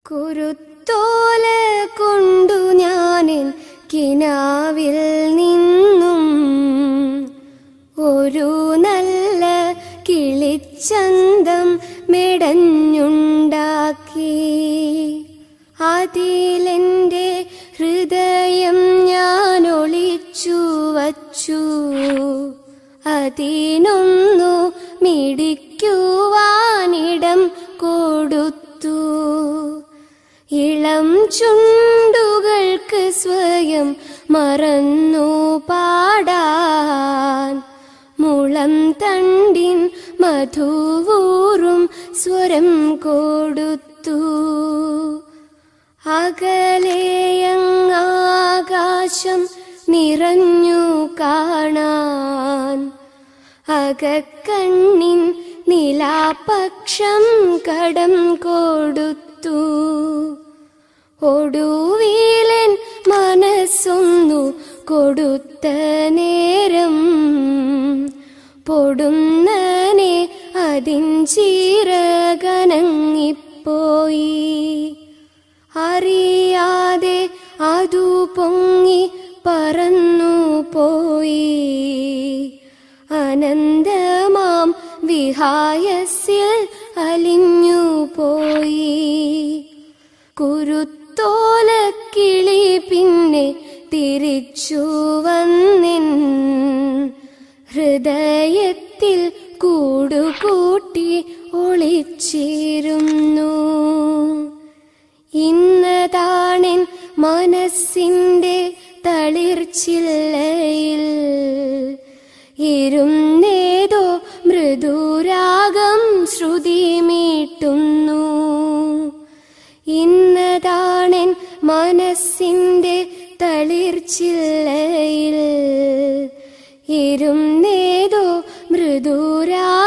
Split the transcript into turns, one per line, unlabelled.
കുരുത്തോല കൊണ്ടു ഞാനിൻ കിനാവിൽ നിന്നും ഒരു നല്ല കിളിച്ചന്തം മെടഞ്ഞുണ്ടാക്കി അതിലെന്റെ ഹൃദയം ഞാൻ ഒളിച്ചു വച്ചു അതിനൊന്നു മിടിക്കുവാനിടം കൊടുത്തു ഇളം ചുണ്ടുകൾക്ക് സ്വയം മറന്നു പാടാൻ മുളം തണ്ടിൻ മധുവൂറും സ്വരം കൊടുത്തു അകലെയങ്ങാകാശം നിറഞ്ഞു കാണാൻ അകക്കണ്ണിൻ നിലാപക്ഷം കടം കൊടുത്തു ഒടുവിലൻ മനസ്സൊന്നു കൊടുത്ത നേരം പൊടുന്നനെ അതിൻ ചീരകനങ്ങിപ്പോയി അറിയാതെ അതു പൊങ്ങി പറന്നു പോയി അനന്തമാം വിഹായസ്യൽ അലിഞ്ഞു പോയി കുരുത്തോലക്കിളി പിന്നെ തിരിച്ചു വന്നിൻ ഹൃദയത്തിൽ കൂടുകൂട്ടി ഒളിച്ചിരുന്നു ഇന്നതാണെൻ മനസ്സിന്റെ തളിർച്ചില്ലയിൽ ഇരുന്നേതോ മൃദുരാഗം ശ്രുതി മീട്ടുന്നു ഇന്നതാണെൻ മനസ്സിന്റെ തളിർച്ചില്ലയിൽ ഇരുന്നേതോ മൃദുരാഗം